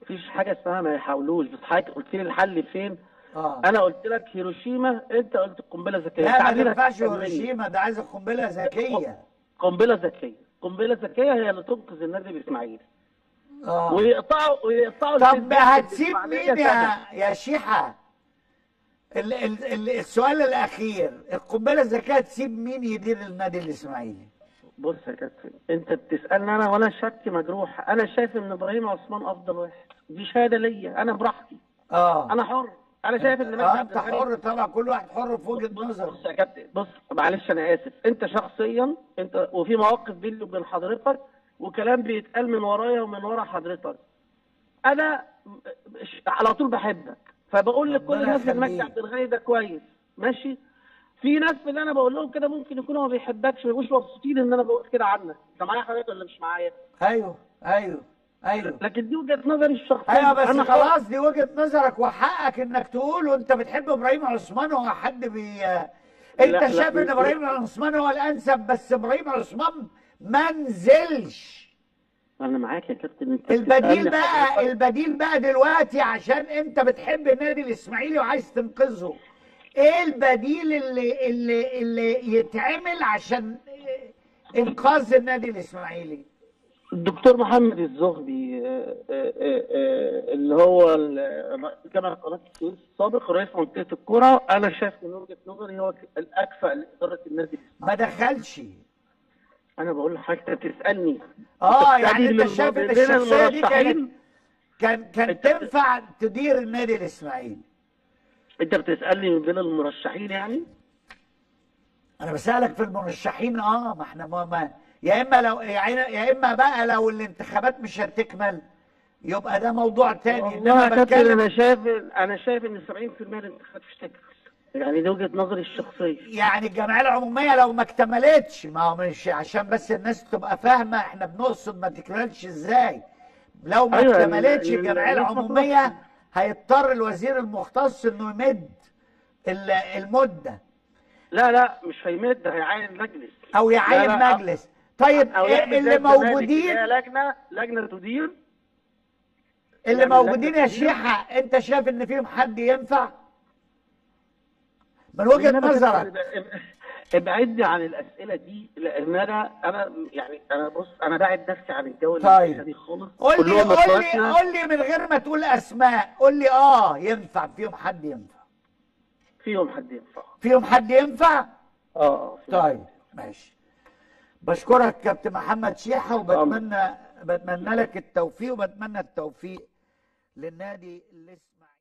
مفيش حاجه اسمها ما يحاولوش بس حضرتك قلت لي الحل فين اه انا قلت لك هيروشيما انت قلت قنبله ذكيه لا ما تعبيرك تنفعش أحسن مني. هيروشيما ده عايز قنبله ذكيه قنبله ذكيه قنبله ذكيه هي اللي تنقذ النادي الاسماعيلي اه ويقطعوا ويقطعوا طب الفيسبوك هتسيب الإسماعيلية مين يا سنة. يا شيحه ال ال ال السؤال الاخير القنبله الذكيه تسيب مين يدير النادي الاسماعيلي بص يا كابتن انت بتسالني انا وانا شك مجروح انا شايف ان ابراهيم عثمان افضل واحد دي شهاده ليا انا براحتي اه انا حر انا شايف ان مجدي اه عبد انت الغني- حر طبعا كل واحد حر في وجهه نظره بص يا كابتن بص معلش انا اسف انت شخصيا انت وفي مواقف بيني وبين حضرتك وكلام بيتقال من ورايا ومن ورا حضرتك انا ش- على طول بحبك فبقول لكل ربنا الناس ان مجدي يخليك. عبد الغني ده كويس ماشي في ناس في اللي انا بقول لهم كده ممكن يكونوا ما بيحبكش ما يبقوش مبسوطين ان انا بقول كده عنك انت معايا حضرتك ولا مش معايا ايوه ايوه ايوه لكن دي وجهه نظري الشخصيه ايوه بس انا خلاص دي وجهه نظرك وحقك انك تقول وانت بتحب ابراهيم عثمان هو حد بي انت لا، لا، شايف ان لا. ابراهيم عثمان هو الانسب بس ابراهيم عثمان ما نزلش انا معاك يا كابتن انت البديل بتسألني بقى حضرتك. البديل بقى دلوقتي عشان انت بتحب النادي الاسماعيلي وعايز تنقذه ايه البديل اللي اللي اللي يتعمل عشان انقاذ النادي الاسماعيلي الدكتور محمد الزغبي آه، آه، آه، اللي هو ال- جامعة قناة السويس السابق رئيس منطقة الكرة أنا شايف من وجهة نظري هو الأكفأ لإدارة النادي ما دخلش أنا بقول لحضرتك أنت بتسألني اه أنت يعني بتسألني انت من شايف ان بين الشخصيه دي كانت المرشحين كان كان أنت- تنفع تدير النادي الاسماعيلي أنت بتسألني من بين المرشحين يعني انا بسالك في المرشحين اه ما احنا ما, ما يا اما لو يعني يا اما بقى لو الانتخابات مش هتكمل يبقى ده موضوع تاني والله انما يا كابتن بتكلم أنا شايف أنا شايف إن 70% من الانتخابات مش تكمل يعني دي وجهة نظري الشخصية يعني الجمعيه العموميه لو ما اكتملتش ما هو مش عشان بس الناس تبقى فاهمه احنا بنقصد ما تكملش ازاي لو ما أيوة، اكتملتش ال- ال- الجمعيه ال- العموميه هيضطر الوزير المختص انه يمد ال- المده لا لا مش هيمد هيعين مجلس او يعين لا، لا، مجلس طيب أو إيه يعمل اللي زي الزمالك، موجودين هي لجنة لجنة تدير اللي يعمل موجودين لجنة يا تدير. شيحة انت شايف ان فيهم حد ينفع من وجهة إنما نظرك ابع- ابعدني عن الاسئله دي لان انا انا يعني انا بص انا بعد نفسي عن الجو طيب. الانتخابي خالص قول لي كلهم قول لي اخواتنا. قول لي من غير ما تقول اسماء قول لي اه ينفع فيهم حد ينفع فيهم حد ينفع فيهم حد ينفع اه اه فيهم. طيب ماشي بشكرك كابتن محمد شيحة وبتمنى بتمنى لك التوفيق وبتمنى التوفيق للنادي الاسماعيلي